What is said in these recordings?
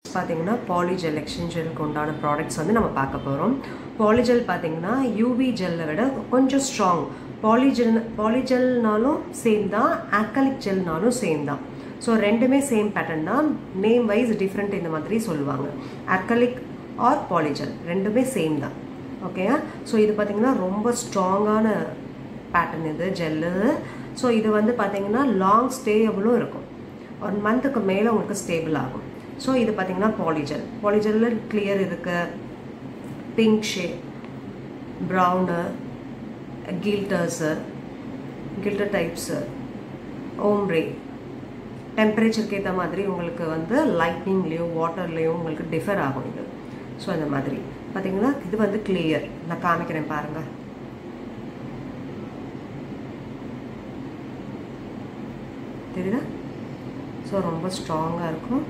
பார்த்தீங்கன்னா பாலிஜெல் எக்ஸ்டென்ஷனுக்கு உண்டான ப்ராடக்ட்ஸ் வந்து நம்ம பார்க்க போகிறோம் பாலிஜெல் பார்த்தீங்கன்னா யூவி ஜெல்லை விட கொஞ்சம் ஸ்ட்ராங் பாலிஜெல் பாலிஜெல்னாலும் சேம் தான் ஆக்கலிக் ஜெல்னாலும் சேம் தான் ஸோ ரெண்டுமே சேம் பேட்டர்ன் தான் நேம் வைஸ் டிஃப்ரெண்ட் இந்த மாதிரி சொல்லுவாங்க அக்கலிக் ஆர் பாலிஜெல் ரெண்டுமே சேம் தான் ஓகேயா ஸோ இது பார்த்தீங்கன்னா ரொம்ப ஸ்ட்ராங்கான பேட்டர்ன் இது ஜெல்லு ஸோ இது வந்து பார்த்தீங்கன்னா லாங் ஸ்டேயபிளும் இருக்கும் ஒன் மந்த்துக்கு மேலே உங்களுக்கு ஸ்டேபிள் ஆகும் ஸோ இது பார்த்தீங்கன்னா பாலிஜெல் பாலிஜெல்லில் கிளியர் இருக்கு pink shade brown glitters glitter types ombre டெம்பரேச்சருக்கு ஏற்ற மாதிரி உங்களுக்கு வந்து லைட்னிங்லேயோ வாட்டர்லேயோ உங்களுக்கு டிஃபர் ஆகும் இது ஸோ இந்த மாதிரி பார்த்தீங்கன்னா இது வந்து கிளியர் நான் காமிக்கிறேன் பாருங்கள் தெரியுதா ஸோ ரொம்ப ஸ்ட்ராங்காக இருக்கும்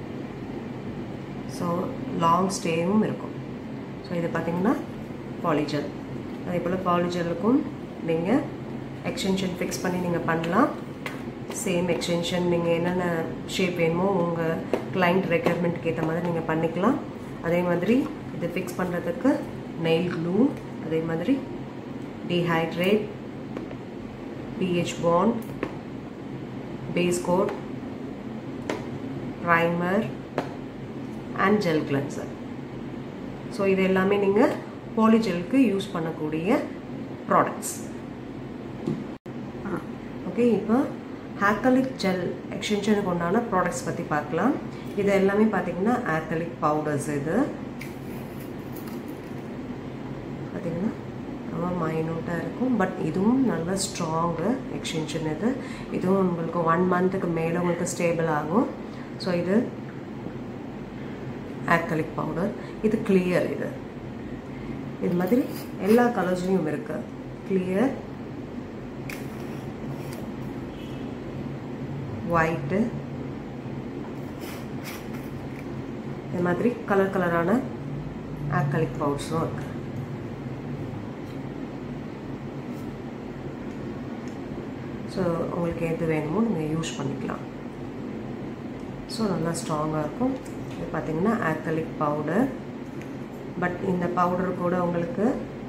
ஸோ லாங் ஸ்டேவும் இருக்கும் ஸோ இது பார்த்தீங்கன்னா பாலிஜல் அதே போல் பாலிஜலுக்கும் நீங்கள் எக்ஸ்டென்ஷன் ஃபிக்ஸ் பண்ணி நீங்கள் பண்ணலாம் சேம் எக்ஸ்டென்ஷன் நீங்கள் என்னென்ன ஷேப் வேணுமோ உங்கள் கிளைண்ட் ரெக்யர்மெண்ட்டுக்கு ஏற்ற மாதிரி நீங்கள் பண்ணிக்கலாம் அதே மாதிரி இது ஃபிக்ஸ் பண்ணுறதுக்கு நெயில் க்ளூ அதே மாதிரி dehydrate pH bond base coat primer and gel cleanser so இது எல்லாமே நீங்கள் பாலிஜெலுக்கு யூஸ் பண்ணக்கூடிய ப்ராடக்ட்ஸ் ஓகே இப்போ ஆக்கலிக் ஜெல் எக்ஸ்டென்ஷனுக்கு உண்டான ப்ராடக்ட்ஸ் பற்றி பார்க்கலாம் இது எல்லாமே பார்த்தீங்கன்னா ஆக்கலிக் பவுடர்ஸ் இது பார்த்தீங்கன்னா ரொம்ப மைனூட்டாக இருக்கும் பட் இதுவும் நல்ல ஸ்ட்ராங்கு எக்ஸ்டென்ஷன் இது இதுவும் உங்களுக்கு ஒன் மந்த்துக்கு மேலே உங்களுக்கு ஸ்டேபிள் ஆகும் ஸோ இது ஆக்கலிக் பவுடர் இது கிளியர் இது இது மாதிரி எல்லா கலர்ஸ்லையும் இருக்கு கிளியர் ஒயிட்டு இது மாதிரி கலர் கலரான ஆக்கலிக் பவுடர்ஸும் இருக்கு ஸோ உங்களுக்கு எது வேணுமோ நீங்கள் யூஸ் பண்ணிக்கலாம் ஸோ நல்லா ஸ்ட்ராங்காக இருக்கும் இது பார்த்தீங்கன்னா ஆக்கலிக் பவுடர் பட் இந்த பவுடர் கூட உங்களுக்கு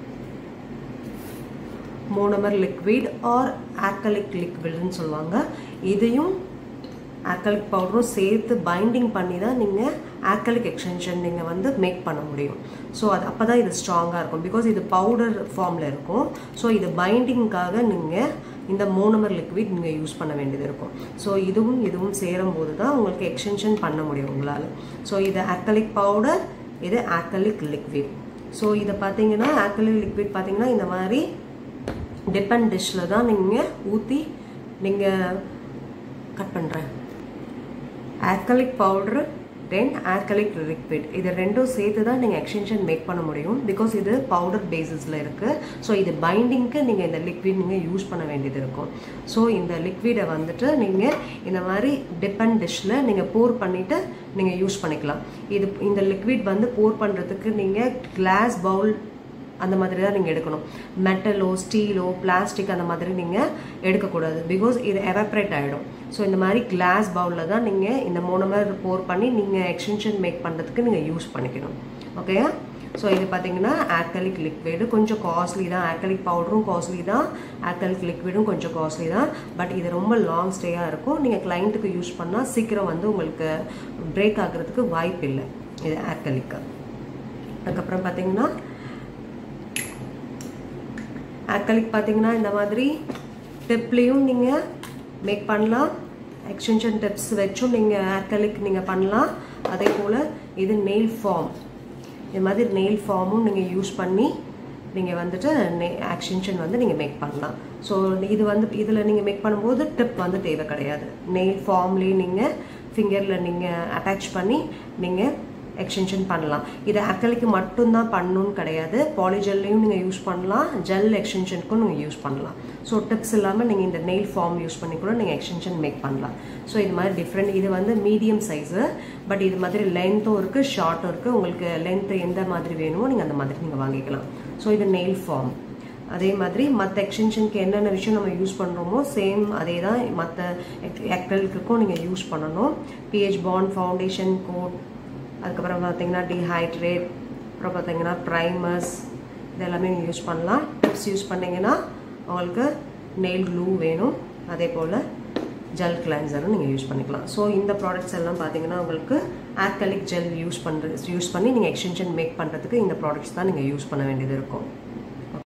மோனமர் லிக்விட் ஆர் ஆக்கலிக் லிக்விட்னு சொல்லுவாங்க இதையும் ஆக்கலிக் பவுடரும் சேர்த்து பைண்டிங் பண்ணி தான் நீங்கள் ஆக்கலிக் எக்ஸ்டென்ஷன் நீங்கள் வந்து மேக் பண்ண முடியும் ஸோ அது அப்போ தான் இது ஸ்ட்ராங்காக இருக்கும் பிகாஸ் இது பவுடர் ஃபார்மில் இருக்கும் ஸோ இது பைண்டிங்காக நீங்கள் இந்த மோனமர் லிக்விட் நீங்கள் யூஸ் பண்ண வேண்டியது இருக்கும் ஸோ இதுவும் இதுவும் சேரும்போது தான் உங்களுக்கு எக்ஸ்டென்ஷன் பண்ண முடியும் உங்களால் ஸோ இது ஆக்கலிக் பவுடர் இது ஆக்கலிக் லிக்விட் ஸோ இதை பார்த்தீங்கன்னா ஆக்கலிக் லிக்விட் பார்த்தீங்கன்னா இந்த மாதிரி டிபெண்ட் டிஷ்ஷில் தான் நீங்கள் ஊற்றி நீங்கள் கட் பண்ணுறேன் acrylic powder then acrylic liquid இது ரெண்டும் சேர்த்து தான் நீங்கள் எக்ஸ்டென்ஷன் மேக் பண்ண முடியும் பிகாஸ் இது பவுடர் பேசிஸில் இருக்குது ஸோ இது பைண்டிங்க்கு நீங்கள் இந்த லிக்விட் நீங்கள் யூஸ் பண்ண வேண்டியது இருக்கும் ஸோ இந்த லிக்விடை வந்துட்டு நீங்கள் இந்த மாதிரி டிபெண்ட் டிஷ்ஷில் நீங்கள் போர் பண்ணிவிட்டு நீங்கள் யூஸ் பண்ணிக்கலாம் இது இந்த லிக்விட் வந்து போர் பண்ணுறதுக்கு நீங்கள் கிளாஸ் பவுல் அந்த மாதிரி தான் நீங்கள் எடுக்கணும் மெட்டலோ ஸ்டீலோ பிளாஸ்டிக் அந்த மாதிரி நீங்கள் எடுக்கக்கூடாது பிகாஸ் இது எவாப்ரேட் ஆகிடும் ஸோ இந்த மாதிரி கிளாஸ் பவுலில் தான் நீங்கள் இந்த மோனமர் போர் பண்ணி நீங்கள் எக்ஸ்டென்ஷன் மேக் பண்ணுறதுக்கு நீங்கள் யூஸ் பண்ணிக்கணும் ஓகேயா ஸோ இது பார்த்தீங்கன்னா ஆக்கலிக் லிக்விடு கொஞ்சம் காஸ்ட்லி தான் ஆக்கலிக் பவுடரும் காஸ்ட்லி தான் ஆக்கலிக் லிக்விடும் கொஞ்சம் காஸ்ட்லி தான் பட் இது ரொம்ப லாங் ஸ்டேயாக இருக்கும் நீங்கள் கிளைண்ட்டுக்கு யூஸ் பண்ணால் சீக்கிரம் வந்து உங்களுக்கு பிரேக் ஆகிறதுக்கு வாய்ப்பு இல்லை இது ஆக்கலிக்கு அதுக்கப்புறம் பார்த்தீங்கன்னா ஆக்கலிக் பார்த்தீங்கன்னா இந்த மாதிரி டிப்லேயும் நீங்கள் மேக் பண்ணலாம் எக்ஸ்டென்ஷன் டிப்ஸ் வச்சும் நீங்கள் ஆக்கலிக் நீங்கள் பண்ணலாம் அதே போல் இது நெயில் ஃபார்ம் இது மாதிரி நெயில் ஃபார்மும் நீங்கள் யூஸ் பண்ணி நீங்கள் வந்துட்டு நெ எக்ஸ்டென்ஷன் வந்து நீங்கள் மேக் பண்ணலாம் ஸோ இது வந்து இதில் நீங்கள் மேக் பண்ணும்போது டிப் வந்து தேவை கிடையாது நெயில் ஃபார்ம்லேயே நீங்கள் ஃபிங்கரில் நீங்கள் அட்டாச் பண்ணி நீங்கள் எக்ஸ்டென்ஷன் பண்ணலாம் இது அக்கலிக்கு மட்டும்தான் பண்ணணும்னு கிடையாது பாலிஜெல்லையும் நீங்கள் யூஸ் பண்ணலாம் ஜெல் எக்ஸ்டென்ஷனுக்கும் நீங்கள் யூஸ் பண்ணலாம் ஸோ டிப்ஸ் இல்லாமல் நீங்கள் இந்த நெயில் ஃபார்ம் யூஸ் பண்ணி கூட நீங்கள் எக்ஸ்டென்ஷன் மேக் பண்ணலாம் ஸோ இது மாதிரி டிஃப்ரெண்ட் இது வந்து மீடியம் சைஸு பட் இது மாதிரி லென்த்தும் இருக்குது ஷார்ட்டும் இருக்குது உங்களுக்கு லென்த்து எந்த மாதிரி வேணுமோ நீங்கள் அந்த மாதிரி நீங்கள் வாங்கிக்கலாம் ஸோ இது நெயில் ஃபார்ம் அதே மாதிரி மற்ற எக்ஸ்டென்ஷனுக்கு என்னென்ன விஷயம் நம்ம யூஸ் பண்ணுறோமோ சேம் அதே தான் மற்ற ஆக்டலுக்கும் நீங்கள் யூஸ் பண்ணணும் பிஹெச் பாண்ட் ஃபவுண்டேஷன் கோட் அதுக்கப்புறம் பார்த்தீங்கன்னா டீஹைட்ரேட் அப்புறம் பார்த்தீங்கன்னா ப்ரைமர்ஸ் இது எல்லாமே நீங்கள் யூஸ் பண்ணலாம் டிப்ஸ் யூஸ் பண்ணிங்கன்னா உங்களுக்கு நெயில் க்ளூ வேணும் அதே போல் ஜெல் கிளென்சரும் நீங்கள் யூஸ் பண்ணிக்கலாம் ஸோ இந்த ப்ராடக்ட்ஸ் எல்லாம் பார்த்தீங்கன்னா உங்களுக்கு ஆக்கலிக் ஜெல் யூஸ் பண்ணுறது யூஸ் பண்ணி நீங்கள் எக்ஸ்டென்ஷன் மேக் பண்ணுறதுக்கு இந்த ப்ராடக்ட்ஸ் தான் நீங்கள் யூஸ் பண்ண வேண்டியது இருக்கும்